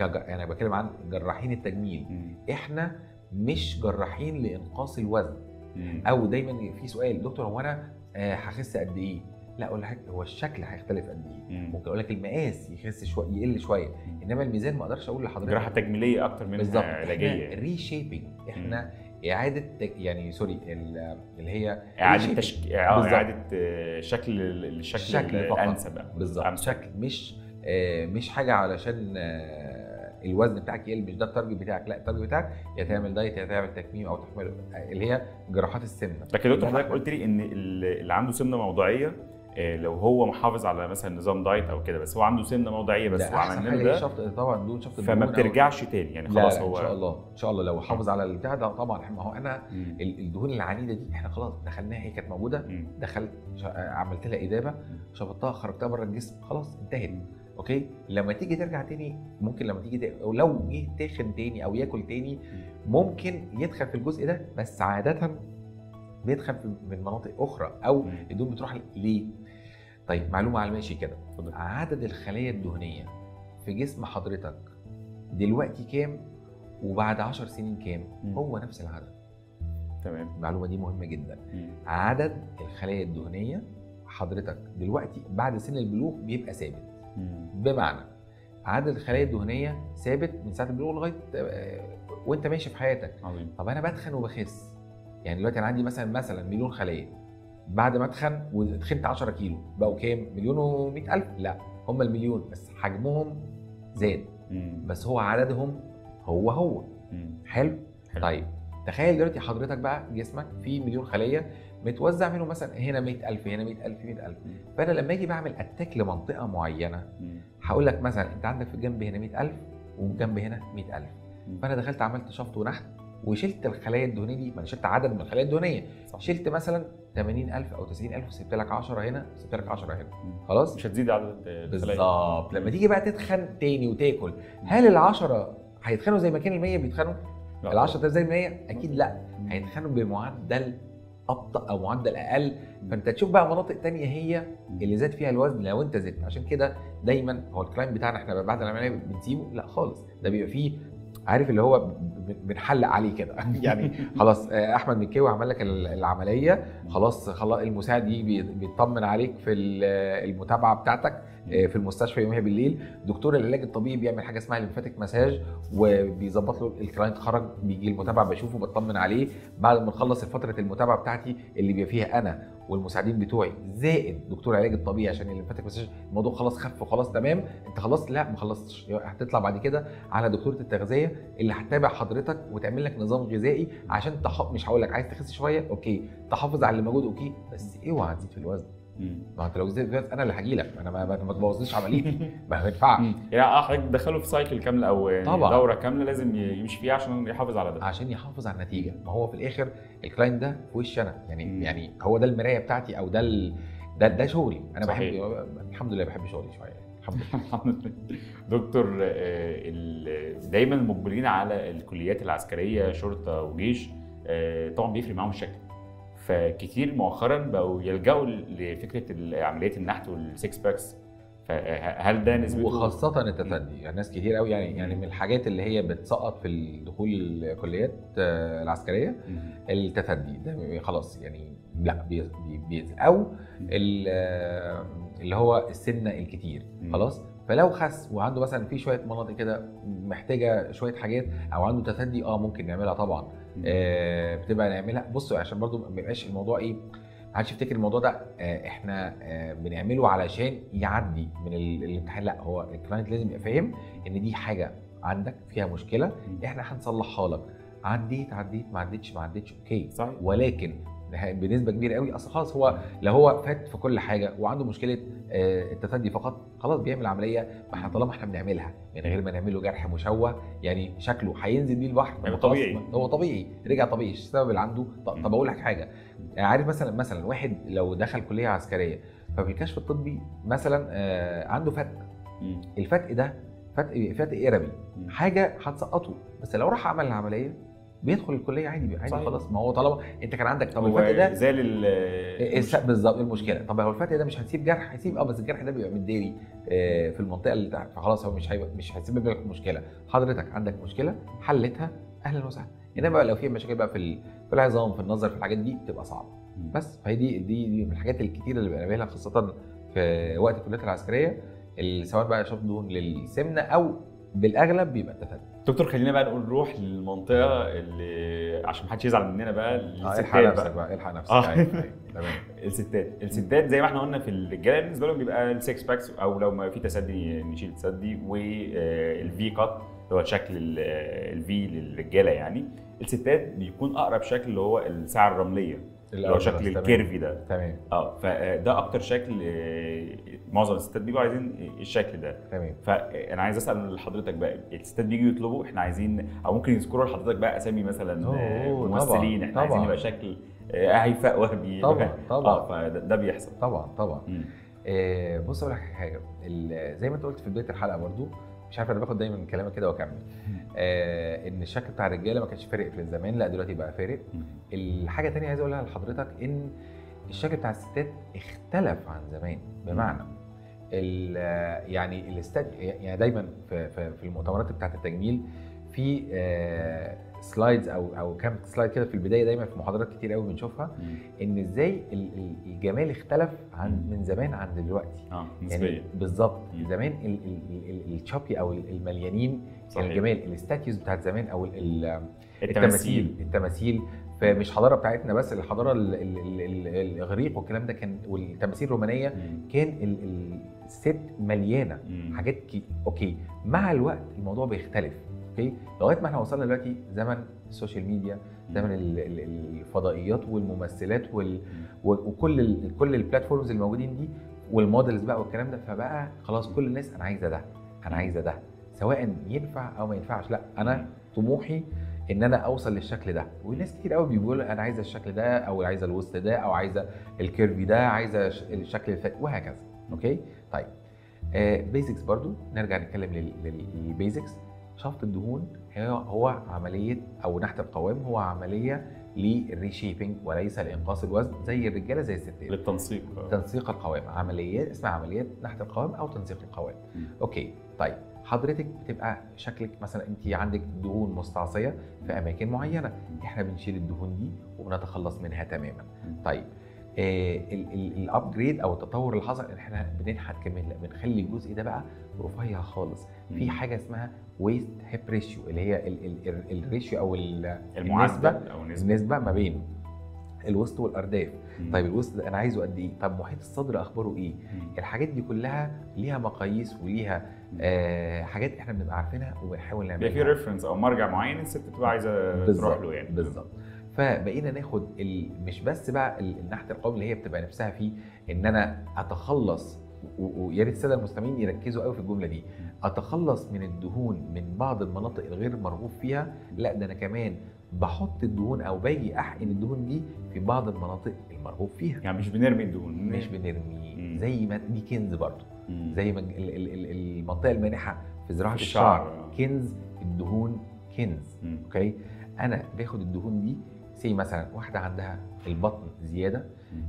كج... انا بتكلم عن جراحين التجميل مم. احنا مش جراحين لانقاص الوزن مم. او دايما في سؤال دكتور هو انا آه، هخس قد ايه لا اقول لك هو الشكل هيختلف قد ايه مم. ممكن اقول لك المقاس يخس شويه يقل شويه انما الميزان ما اقدرش اقول لحضرتك جراحه تجميليه اكتر منها بالظبط علاجيه ري شيبنج احنا اعاده تج... يعني سوري ال- اللي هي اعاده reshaping. تشك... اه بالظبط. اعاده آه، شكل الشكل الشكل فقط. الانسب بالظبط أمثل. شكل مش آه، مش حاجه علشان آه، الوزن بتاعك يقل مش ده التارجت بتاعك لا التارجت بتاعك يا تعمل دايت يا تعمل تكميم او تحمل اللي هي جراحات السمنه لكن دكتور حضرتك قلت لي ان ال- اللي عنده سمنه موضعيه آه، لو هو محافظ على مثلا نظام دايت او كده بس هو عنده سمنه موضعيه بس ده احسن وعملنا حاجه له هي ده شفط طبعا دون شفط فما الدهون أو- بترجعش تاني يعني لا خلاص لا هو ان شاء الله ان شاء الله لو حافظ على البتاع ده طبعا ما هو انا مم. ال- الدهون العنيده دي احنا خلاص دخلناها هي كانت موجوده مم. دخلت ش- عملت لها اذابه شفطتها خرجتها بره الجسم خلاص انتهت اوكي لما تيجي ترجع تاني ممكن لما تيجي تا- او لو جه تاخن تاني او ياكل تاني ممكن يدخل في الجزء ده بس عاده بيدخل في من مناطق اخرى او مم. الدهون بتروح ليه طيب معلومه على الماشي كده اتفضل. عدد الخلايا الدهنيه في جسم حضرتك دلوقتي كام وبعد 10 سنين كام مم. هو نفس العدد تمام المعلومه دي مهمه جدا مم. عدد الخلايا الدهنيه حضرتك دلوقتي بعد سن البلوغ بيبقى ثابت مم. بمعنى عدد الخلايا الدهنيه ثابت من ساعه البلوغ لغايه آه، وانت ماشي في حياتك عظيم طب انا بتخن وبخس يعني دلوقتي انا عندي مثلا مثلا مليون خليه بعد ما اتخن وتخنت 10 كيلو بقوا كام مليون و الف لا هم المليون بس حجمهم زاد مم. بس هو عددهم هو هو مم. حلو حلو. طيب تخيل دلوقتي حضرتك بقى جسمك فيه مليون خليه متوزع منهم مثلا هنا 100000 هنا 100000 100000 مم. فانا لما اجي بعمل اتاك لمنطقه معينه مم. هقول لك مثلا انت عندك في الجنب هنا 100000 وجنب هنا 100000 مم. فانا دخلت عملت شفط ونحت وشلت الخلايا الدهنيه دي ما انا شلت عدد من الخلايا الدهنيه صح. شلت مثلا 80000 او 90000 وسبت لك 10 هنا وسبت لك 10 هنا مم. خلاص مش هتزيد عدد الخلايا. بالظبط لما تيجي بقى تتخن تاني وتاكل هل ال 10 هيتخنوا زي ما كان ال 100 بيتخنوا؟ لا ال 10 زي ال 100 اكيد لا مم. هيتخنوا بمعدل ابطا او معدل اقل فانت تشوف بقى مناطق تانية هي اللي زاد فيها الوزن لو انت زدت عشان كده دايما هو الكلاين بتاعنا احنا بعد العمليه بنسيبه لا خالص ده بيبقى فيه عارف اللي هو ب- ب- بنحلق عليه كده يعني خلاص آه، احمد مكاوي عمل لك ال- العمليه خلاص خلاص المساعد يجي بي- بيطمن عليك في ال- المتابعه بتاعتك آه، في المستشفى يوميها بالليل دكتور العلاج الطبيعي بيعمل حاجه اسمها ليمفاتيك مساج وبيظبط له الكلاينت خرج بيجي المتابعه بشوفه بطمن عليه بعد ما نخلص فتره المتابعه بتاعتي اللي بيبقى فيها انا والمساعدين بتوعي زائد دكتور العلاج الطبيعي عشان الليمفاتيك مساج الموضوع خلاص خف وخلاص تمام انت خلصت لا ما خلصتش هتطلع بعد كده على دكتوره التغذيه اللي هتتابع حضرتك وتعمل لك نظام غذائي عشان تح... مش هقول لك عايز تخس شويه اوكي تحافظ على اللي موجود اوكي بس اوعى تزيد في الوزن مم. ما انت لو زدت في الوزن انا اللي هاجي لك انا ما, ما ما تبوظليش عمليتي ما ينفعش مم. يعني اه حضرتك دخله في سايكل كامله او يعني طبعا. دوره كامله لازم يمشي فيها عشان يحافظ على ده عشان يحافظ على النتيجه ما هو في الاخر الكلاينت ده في وشي انا يعني مم. يعني هو ده المرايه بتاعتي او ده ال... ده ده شغلي انا صحيح. بحب الحمد لله بحب شغلي شويه الحمد لله الحمد لله. دكتور آه، ال- دايما المقبلين على الكليات العسكريه شرطه وجيش آه، طبعا بيفرق معاهم الشكل فكتير مؤخرا بقوا يلجأوا لفكره عمليات النحت والسكس باكس فهل ده نسبته وخاصة التثدي يعني ناس كتير قوي يعني يعني من الحاجات اللي هي بتسقط في الدخول الكليات آه، العسكرية مم. التثدي ده خلاص يعني لا بي- بي- بينزل او ال- آه، اللي هو السنة الكتير مم. خلاص فلو خس وعنده مثلا في شويه مناطق كده محتاجه شويه حاجات او عنده تثدي اه ممكن نعملها طبعا آه بتبقى نعملها بصوا عشان برضو ما يبقاش الموضوع ايه ما حدش يفتكر الموضوع ده آه احنا آه بنعمله علشان يعدي من ال- الامتحان لا هو الكلاينت لازم يبقى فاهم ان دي حاجه عندك فيها مشكله مم. احنا هنصلحها لك عديت عديت ما عدتش ما عدتش اوكي صحيح ولكن ده بنسبه كبيره قوي اصل خلاص هو لو هو فات في كل حاجه وعنده مشكله آه، التثدي فقط خلاص بيعمل عمليه ما احنا طالما احنا بنعملها من غير ما نعمل له جرح مشوه يعني شكله هينزل بيه البحر يعني طب خلاص، طبيعي. هو طبيعي رجع طبيعي إيش السبب اللي عنده طب, طب اقول لك حاجه يعني عارف مثلا مثلا واحد لو دخل كليه عسكريه ففي الكشف الطبي مثلا آه، عنده فتق مم. الفتق ده فتق فتق قربي مم. حاجه هتسقطه بس لو راح عمل العمليه بيدخل الكليه عادي بيبقى عادي صحيح. خلاص ما هو طالما انت كان عندك طب هو الفتق ده زال ال- الس- بالظبط المشكله طب هو الفتق ده مش هنسيب جرح هيسيب اه بس الجرح ده بيبقى متداري آه، في المنطقه اللي تحت فخلاص هو مش هيبقى مش هيسبب لك مشكله حضرتك عندك مشكله حلتها اهلا وسهلا انما بقى لو في مشاكل بقى في ال- في العظام في النظر في الحاجات دي بتبقى صعبه مم. بس فهي دي دي, دي من الحاجات الكتيره اللي بنقابلها خاصه في وقت الكليات العسكريه ال- سواء بقى شفط دهون للسمنه او بالاغلب بيبقى التثبت دكتور خلينا بقى نقول نروح للمنطقه اللي عشان محدش يزعل مننا بقى الحق الستات نفسك بقى بقى الحق نفسك آه. أيوة، أيوة، تمام الستات الستات زي ما احنا قلنا في الرجاله بالنسبه لهم بيبقى السكس باكس او لو ما في تسدي نشيل تسدي والفي كات اللي هو شكل الفي للرجاله يعني الستات بيكون اقرب شكل اللي هو الساعه الرمليه اللي هو شكل تمام. الكيرفي ده تمام اه فده اكتر شكل آه، معظم الستات بيبقوا عايزين الشكل ده تمام فانا عايز اسال حضرتك بقى الستات بيجوا يطلبوا احنا عايزين او ممكن يذكروا لحضرتك بقى اسامي مثلا أوه، آه، أوه، ممثلين طبعاً، احنا عايزين طبعاً. يبقى شكل آه، هيفاء وهبي طبعاً، طبعاً. اه فده ده بيحصل طبعا طبعا مم. آه، بص اقول لك حاجه ال- زي ما انت قلت في بدايه الحلقه برضو مش عارف انا باخد دايما من كلامك كده واكمل آه ان الشكل بتاع الرجاله ما كانش فارق في الزمان لا دلوقتي بقى فارق مم. الحاجه الثانيه عايز اقولها لحضرتك ان الشكل بتاع الستات اختلف عن زمان بمعنى ال- يعني الاستاد يعني دايما في, في, في المؤتمرات بتاعت التجميل في سلايدز او او كام سلايد كده في البدايه دايما في محاضرات كتير قوي بنشوفها مم. ان ازاي ال- ال- الجمال اختلف عن من زمان عن دلوقتي اه يعني نسبيا بالظبط مم. زمان ال- ال- ال- الشابي او ال- المليانين كان صحيح. الجمال الاستاتيوز بتاعت زمان او ال- ال- التماثيل التماثيل التماثيل فمش الحضاره بتاعتنا بس الحضاره ال- ال- ال- ال- الاغريق والكلام ده كان والتماثيل الرومانيه مم. كان ال- ال- الست مليانه مم. حاجات كي اوكي مع الوقت الموضوع بيختلف اوكي لغايه ما احنا وصلنا دلوقتي زمن السوشيال ميديا زمن ال- ال- الفضائيات والممثلات وال... و- وكل ال... كل البلاتفورمز الموجودين دي والمودلز بقى والكلام ده فبقى خلاص كل الناس انا عايزه ده انا عايزه ده سواء ينفع او ما ينفعش لا انا طموحي ان انا اوصل للشكل ده وناس كتير قوي بيقولوا انا عايزه الشكل ده او عايزه الوسط ده او عايزه الكيرفي ده عايزه ش- الشكل الفات وهكذا اوكي طيب بيزكس برضو نرجع نتكلم لل- لل- للبيزكس شفط الدهون هي- هو عمليه او نحت القوام هو عمليه للريشيبنج وليس لانقاص الوزن زي الرجاله زي الستات للتنسيق آه. تنسيق القوام عمليات اسمها عمليات نحت القوام او تنسيق القوام مم. اوكي طيب حضرتك بتبقى شكلك مثلا انت عندك دهون مستعصيه في اماكن معينه احنا بنشيل الدهون دي وبنتخلص منها تماما مم. طيب الابجريد او التطور اللي حصل ان احنا بننحت كمان لا بنخلي الجزء ده بقى رفيع خالص في مم. حاجه اسمها ويست هيب ريشيو اللي هي ال- ال- ال- الريشيو او ال- المعدل النسبه او النسبه النسبه ما بين الوسط والارداف مم. طيب الوسط ده انا عايزه قد ايه طب محيط الصدر اخباره ايه مم. الحاجات دي كلها ليها مقاييس وليها آه حاجات احنا بنبقى عارفينها وبنحاول بيبقى في نعملها ريفرنس او مرجع معين الست بتبقى عايزه تروح بالظبط له يعني بالظبط فبقينا ناخد ال... مش بس بقى ال- النحت القومي اللي هي بتبقى نفسها فيه ان انا اتخلص و- ويا ريت الساده المستمعين يركزوا قوي في الجمله دي اتخلص من الدهون من بعض المناطق الغير مرغوب فيها لا ده انا كمان بحط الدهون او باجي احقن الدهون دي في بعض المناطق المرغوب فيها يعني مش بنرمي الدهون مش بنرمي مم. زي ما دي كنز برضه مم. زي ما ال- ال- ال- المنطقه المانحه في زراعه في الشعر, الشعر. كنز الدهون كنز مم. اوكي انا باخد الدهون دي سي مثلا واحده عندها البطن زياده مم.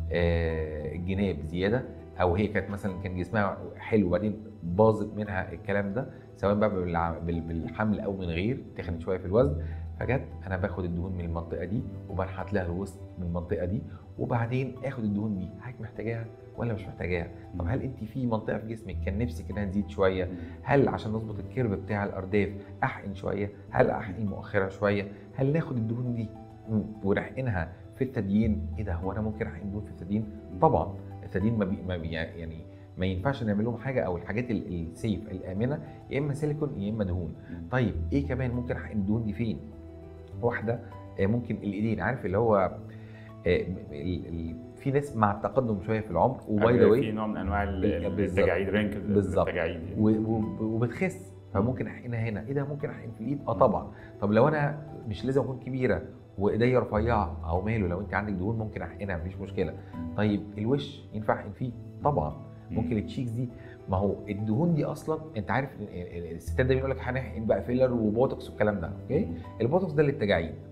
آه الجناب زياده او هي كانت مثلا كان جسمها حلو وبعدين باظت منها الكلام ده سواء بقى بالع- بال- بالحمل او من غير تخنت شويه في الوزن فجت انا باخد الدهون من المنطقه دي وبنحت لها الوسط من المنطقه دي وبعدين اخد الدهون دي حضرتك محتاجاها ولا مش محتاجاها طب هل انت في منطقه في جسمك كان نفسك انها تزيد شويه هل عشان نظبط الكيرف بتاع الارداف احقن شويه هل احقن مؤخرا شويه هل ناخد الدهون دي مم، ونحقنها في التدين ايه ده هو انا ممكن احقن دهون في التدين طبعا التدين ما, بي ما بي يعني ما ينفعش نعمل لهم حاجه او الحاجات ال- السيف الامنه يا اما سيليكون يا اما دهون طيب ايه كمان ممكن احقن الدهون دي فين واحده آه، ممكن الايدين عارف اللي هو آه، ال- ال- في ناس مع التقدم شويه في العمر وباي ذا في واي نوع من انواع ال- بالظبط. التجاعيد رينكل بالظبط. التجاعيد يعني. و- و- وبتخس فممكن احقنها هنا ايه ده ممكن احقن في الايد اه طبعا طب لو انا مش لازم اكون كبيره وايديا رفيعه او ماله لو انت عندك دهون ممكن احقنها مفيش مشكله طيب الوش ينفع احقن فيه طبعا ممكن التشيكس دي ما هو الدهون دي اصلا انت عارف ال- ال- الستات ده بيقول لك هنحقن بقى فيلر وبوتوكس والكلام ده اوكي البوتوكس ده للتجاعيد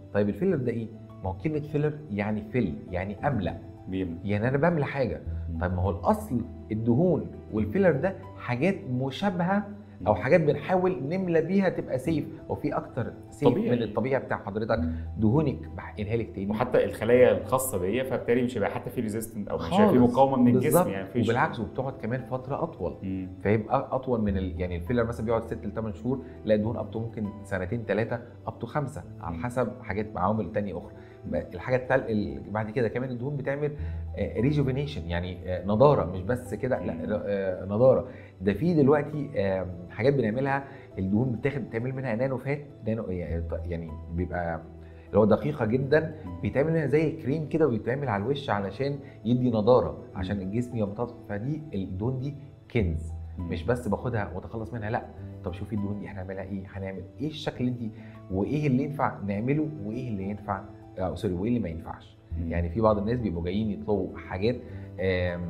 طيب الفيلر ده ايه ما هو كلمه فيلر يعني فيل يعني املا بيملى يعني انا بملى حاجه طيب ما هو الاصل الدهون والفيلر ده حاجات مشابهه او حاجات بنحاول نملى بيها تبقى سيف او في اكتر سيف طبيعي. من الطبيعي بتاع حضرتك دهونك بحقنها لك تاني وحتى الخلايا الخاصه بيا فبالتالي مش هيبقى حتى في ريزيستنت او مش هيبقى في خالص. مقاومه من بالظبط. الجسم يعني مفيش وبالعكس وبتقعد كمان فتره اطول مم. فيبقى اطول من ال... يعني الفيلر مثلا بيقعد 6 ل 8 شهور لا الدهون اب تو ممكن سنتين ثلاثه اب تو خمسه على مم. حسب حاجات عوامل تانية اخرى بقى الحاجه التال... ال- بعد كده كمان الدهون بتعمل ريجوفينيشن يعني آه، نضاره مش بس كده لا مم. آه، نضاره ده في دلوقتي آه، حاجات بنعملها الدهون بتاخد بتعمل منها نانو فات نانو يعني بيبقى اللي هو دقيقه جدا بيتعمل منها زي الكريم كده وبيتعمل على الوش علشان يدي نضاره عشان الجسم يمتص فدي الدهون دي كنز مم. مش بس باخدها واتخلص منها لا طب شوفي الدهون دي احنا هنعملها ايه هنعمل ايه الشكل اللي انت وايه اللي ينفع نعمله وايه اللي ينفع آه سوري وايه اللي ما ينفعش مم. يعني في بعض الناس بيبقوا جايين يطلبوا حاجات آم،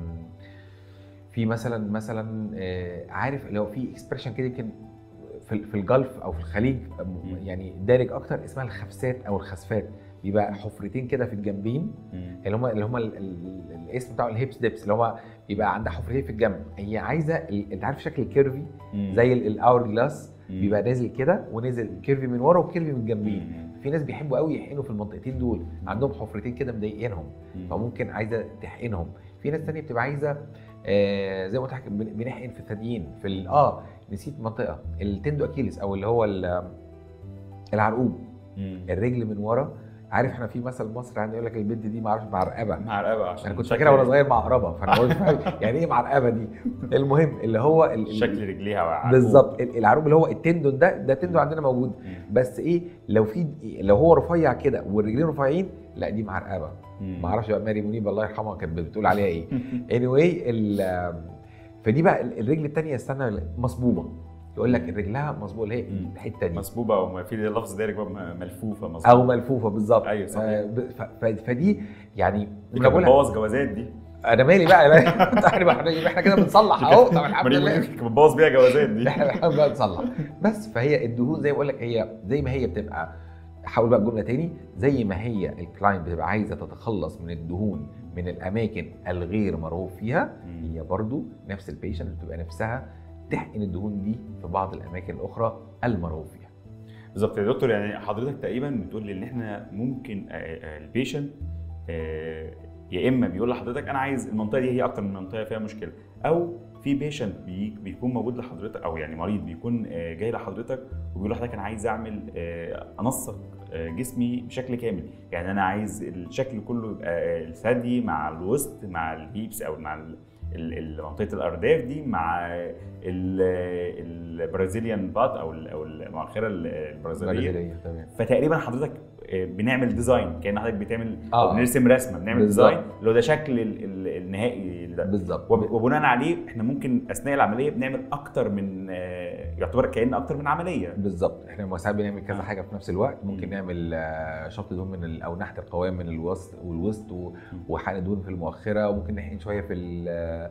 في مثلا مثلا آه، عارف لو في اكسبريشن كده يمكن في في الجلف او في الخليج آم، مم. يعني دارج اكتر اسمها الخفسات او الخسفات بيبقى حفرتين كده في الجنبين مم. اللي هم اللي هم ال- ال- الاسم بتاعه الهيبس ديبس اللي هو بيبقى عندها حفرتين في الجنب هي عايزه ال- انت عارف شكل الكيرفي مم. زي الاور جلاس مم. بيبقى نازل كده ونزل كيرفي من ورا وكيرفي من الجنبين مم. في ناس بيحبوا قوي يحقنوا في المنطقتين دول عندهم حفرتين كده مضايقينهم مم. فممكن عايزه تحقنهم في ناس تانية بتبقى عايزه آه زي ما قلت لك بن- بنحقن في الثديين في ال- اه نسيت منطقه التندو اكيليس او اللي هو ال- العرقوب مم. الرجل من ورا عارف احنا في مثل مصري عندي يقول لك البنت دي ما اعرفش معرقبه مع رقبه عشان انا كنت شكل- فاكرها وانا صغير معقربه فانا بقول فاهم يعني ايه معرقبه دي المهم اللي هو ال- ال- شكل رجليها وعقوب. بالظبط ال- العروق اللي هو التندون ده ده تندون عندنا موجود مم. بس ايه لو في لو هو رفيع كده والرجلين رفيعين لا دي معرقبه مم. ما اعرفش بقى ماري منيب الله يرحمها كانت بتقول عليها ايه anyway ال فدي بقى ال- الرجل الثانيه استنى مصبوبه يقول لك رجلها مصبوبه اللي هي مم. الحته دي مسبوبه او ما في لفظ دارج بقى م- ملفوفه او مظبوط ملفوفه بالظبط أيوة، صحيح. آه، ب- ف- ف- فدي يعني دي أنا كانت بقولها- بتبوظ جوازات دي انا مالي بقى لا، احنا احنا احنا كده بنصلح اهو طب الحمد مريم لله منيب كانت بتبوظ بيها جوازات دي احنا بنحاول بقى نصلح بس فهي الدهون زي ما بقول لك هي زي ما هي بتبقى حاول بقى الجمله تاني زي ما هي الكلاينت بتبقى عايزه تتخلص من الدهون من الاماكن الغير مرغوب فيها مم. هي برضو نفس البيشنت بتبقى نفسها تحقن الدهون دي في بعض الاماكن الاخرى المرغوب فيها بالظبط يا دكتور يعني حضرتك تقريبا بتقول لي ان احنا ممكن البيشنت يا اما بيقول لحضرتك انا عايز المنطقه دي هي اكتر من منطقه فيها مشكله او في بيشنت بي بيكون موجود لحضرتك او يعني مريض بيكون آه، جاي لحضرتك وبيقول لحضرتك انا عايز اعمل آه، انسق آه، جسمي بشكل كامل يعني انا عايز الشكل كله يبقى آه، الثدي مع الوسط مع الهيبس او مع ال- ال- ال- منطقه الارداف دي مع ال- البرازيليان بات او ال- او المؤخره ال- البرازيليه برازيلية، تمام فتقريبا حضرتك آه، بنعمل ديزاين كان حضرتك بتعمل آه. او بنرسم رسمه بنعمل بالظبط. ديزاين اللي هو ده شكل ال- ال- النهائي ده بالظبط وب- وبناء عليه احنا ممكن اثناء العمليه بنعمل اكتر من آه، يعتبر كان اكتر من عمليه بالظبط احنا ساعات بنعمل كذا آه. حاجه في نفس الوقت ممكن مم. نعمل آه، شفط دهون من ال- او نحت القوام من الوسط والوسط و- وحقن دهون في المؤخره وممكن نحقن شويه في ال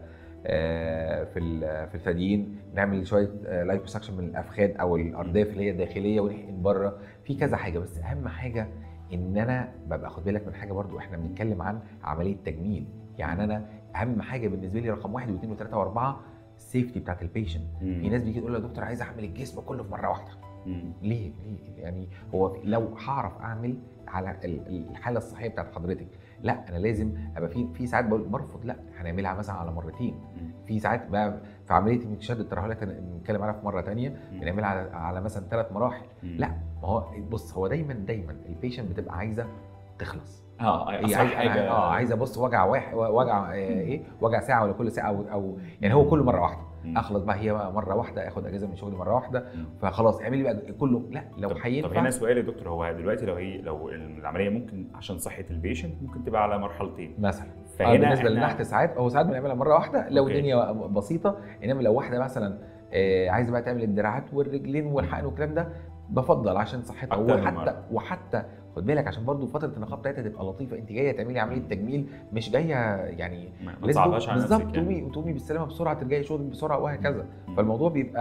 آه، في ال- في الثديين نعمل شويه لايبوسكشن من الافخاذ او الارداف اللي هي الداخليه ونحقن بره في كذا حاجه بس اهم حاجه ان انا ببقى خد بالك من حاجه برضو احنا بنتكلم عن عمليه تجميل يعني انا اهم حاجه بالنسبه لي رقم واحد واثنين وثلاثه واربعه السيفتي بتاعت البيشنت مم. في ناس بيجي تقول لي يا دكتور عايز اعمل الجسم كله في مره واحده مم. ليه ليه يعني هو في- لو هعرف اعمل على ال- ال- الحاله الصحيه بتاعت حضرتك لا انا لازم ابقى في في ساعات بقول برفض لا هنعملها مثلا على مرتين مم. في ساعات بقى في عمليه انكشاف الترهلات هنتكلم عنها في مره تانية مم. بنعملها على, على مثلا ثلاث مراحل مم. لا ما هو بص هو دايما دايما البيشنت بتبقى عايزه تخلص اه هي اسهل عايزة- حاجه اه عايزه بص وجع واحد وجع آه، ايه وجع ساعه ولا كل ساعه او, أو يعني هو كله مره واحده مم. اخلص بقى هي بقى مره واحده اخد اجازه من شغلي مره واحده مم. فخلاص اعملي بقى كله لا لو طب, طب هينفع هنا سؤال يا دكتور هو دلوقتي لو هي لو العمليه ممكن عشان صحه البيشنت ممكن تبقى على مرحلتين مثلا فهنا آه بالنسبه إحنا- للنحت ساعات هو ساعات بنعملها مره واحده لو أوكي. الدنيا بسيطه انما لو واحده مثلا آه عايزه بقى تعمل الدراعات والرجلين والحقن والكلام ده بفضل عشان صحتها أكتر من وحتى مرة. وحتى خد بالك عشان برضو فتره النقاهه بتاعتها تبقى لطيفه انت جايه تعملي عمليه تجميل مش جايه يعني ما ما لازم تصعبهاش على بالظبط نفسك يعني. تقومي تقومي بالسلامه بسرعه ترجعي شغلك بسرعه وهكذا مم. فالموضوع بيبقى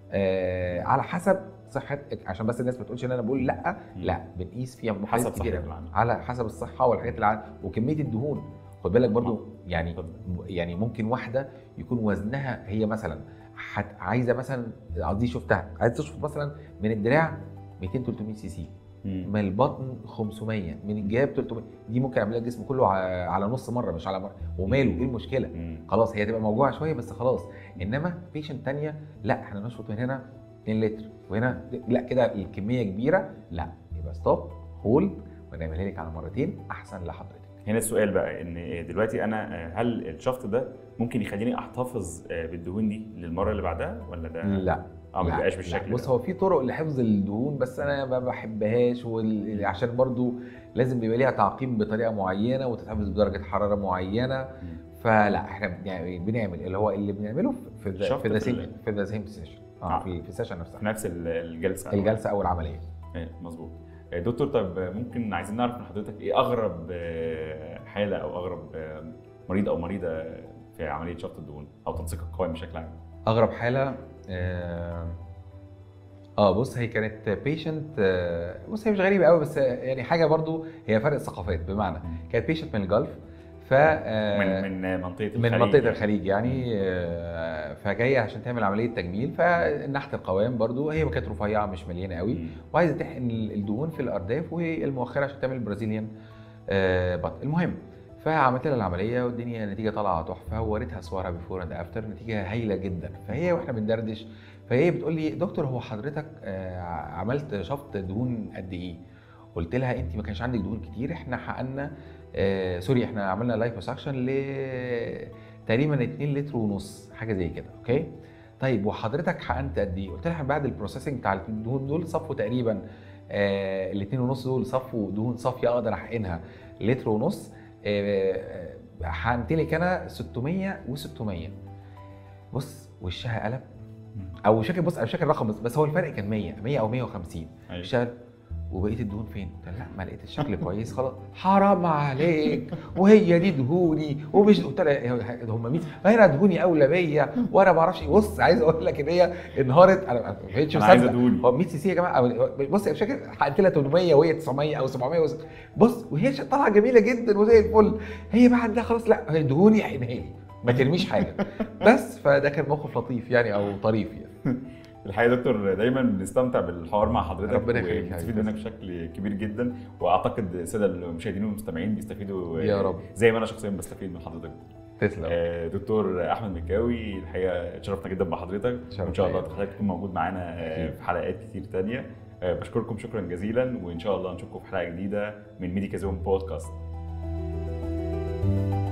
آه على حسب صحتك عشان بس الناس ما تقولش ان انا بقول لا لا بنقيس فيها محاسبات حسب كتير صحة أوي. العمل. على حسب الصحه والحاجات اللي عن وكميه الدهون خد بالك برضو يعني اتفضل. يعني ممكن واحده يكون وزنها هي مثلا حت عايزه مثلا قصدي شفتها عايزه تشفط مثلا من الدراع 200 300 سي سي مم. من البطن 500 من الجهاز 300 دي ممكن اعملها الجسم كله ع- على نص مره مش على مره وماله ايه المشكله مم. خلاص هي تبقى موجوعه شويه بس خلاص انما بيشنت تانية لا احنا نشفط من هنا 2 لتر وهنا لا كده الكميه كبيره لا يبقى ستوب هولد ونعملها لك على مرتين احسن لحضرتك هنا السؤال بقى ان دلوقتي انا هل الشفط ده ممكن يخليني احتفظ بالدهون دي للمره اللي بعدها ولا ده لا اه ما لا، بيبقاش لا. بالشكل بص ده هو في طرق لحفظ الدهون بس انا ما بحبهاش وال... عشان برضو لازم بيبقى ليها تعقيم بطريقه معينه وتتحفظ بدرجه حراره معينه مم. فلا احنا بنعمل, بنعمل اللي هو اللي بنعمله في ذا شفط في ذا في سيم ال- في ذا سيم سيشن اه آه. في في السيشن نفسها في نفس ال- الجلسه الجلسه او العمليه إيه، مظبوط إيه، دكتور طب ممكن عايزين نعرف من حضرتك ايه اغرب آه، حاله او اغرب آه، مريض او مريضه في عمليه شفط الدهون او تنسيق القوائم بشكل عام اغرب حاله اه آه، بص هي كانت بيشنت بص هي مش غريبه قوي بس يعني حاجه برضو هي فرق ثقافات بمعنى كانت بيشنت من الجلف ف آه، من من منطقه الخليج من منطقه يعني. الخليج يعني آه، فجايه عشان تعمل عمليه تجميل فنحت القوام برضو هي كانت رفيعه مش مليانه قوي مم. وعايزه تحقن الدهون في الارداف والمؤخره عشان تعمل برازيليان آه، بط المهم فعملت لها العمليه والدنيا النتيجه طالعه تحفه ووريتها صورها بيفور اند افتر نتيجه هايله جدا فهي واحنا بندردش فهي بتقول لي دكتور هو حضرتك آه، عملت شفط دهون قد ايه؟ قلت لها انت ما كانش عندك دهون كتير احنا حققنا آه سوري احنا عملنا لايبوساكشن ل تقريبا 2 لتر ونص حاجه زي كده اوكي طيب وحضرتك حقنت قد ايه؟ قلت لها بعد البروسيسنج بتاع الدهون دول صفوا تقريبا آه الاثنين ونص دول صفوا دهون صافيه اقدر احقنها لتر ونص آه، آه، حقنت لك انا 600 و600 بص وشها قلب مم. او مش فاكر بص انا مش فاكر الرقم بس, بس هو الفرق كان 100 100 او 150 أيوة. اشتغل وبقيه الدهون فين؟ قلت لها لا ما لقيت الشكل كويس خلاص حرام عليك وهي دي دهوني ومش قلت لها هم مين؟ هنا دهوني اولى بيا وانا ما اعرفش بص عايز اقول لك ان هي انهارت انا ما بقتش انا عايز مصدق ادوني هو 100 سي سي يا جماعه أو- بص مش فاكر حققت لها 800 وهي 900 او 700 وز- بص وهي ش- طالعه جميله جدا وزي الفل هي بقى عندها خلاص لا هي دهوني احقنها لي ما ترميش حاجه بس فده كان موقف لطيف يعني او طريف يعني الحقيقه يا دكتور دايما بنستمتع بالحوار مع حضرتك ربنا يخليك يا وبنستفيد حبيبي. منك بشكل كبير جدا واعتقد الساده المشاهدين والمستمعين بيستفيدوا يا رب. زي ما انا شخصيا بستفيد من حضرتك تسلم آه، دكتور احمد مكاوي الحقيقه اتشرفنا جدا بحضرتك شرف وان شاء الله ليا. حضرتك تكون موجود معانا آه، أكيد. في حلقات كتير تانية آه، بشكركم شكرا جزيلا وان شاء الله نشوفكم في حلقه جديده من ميديكا زون بودكاست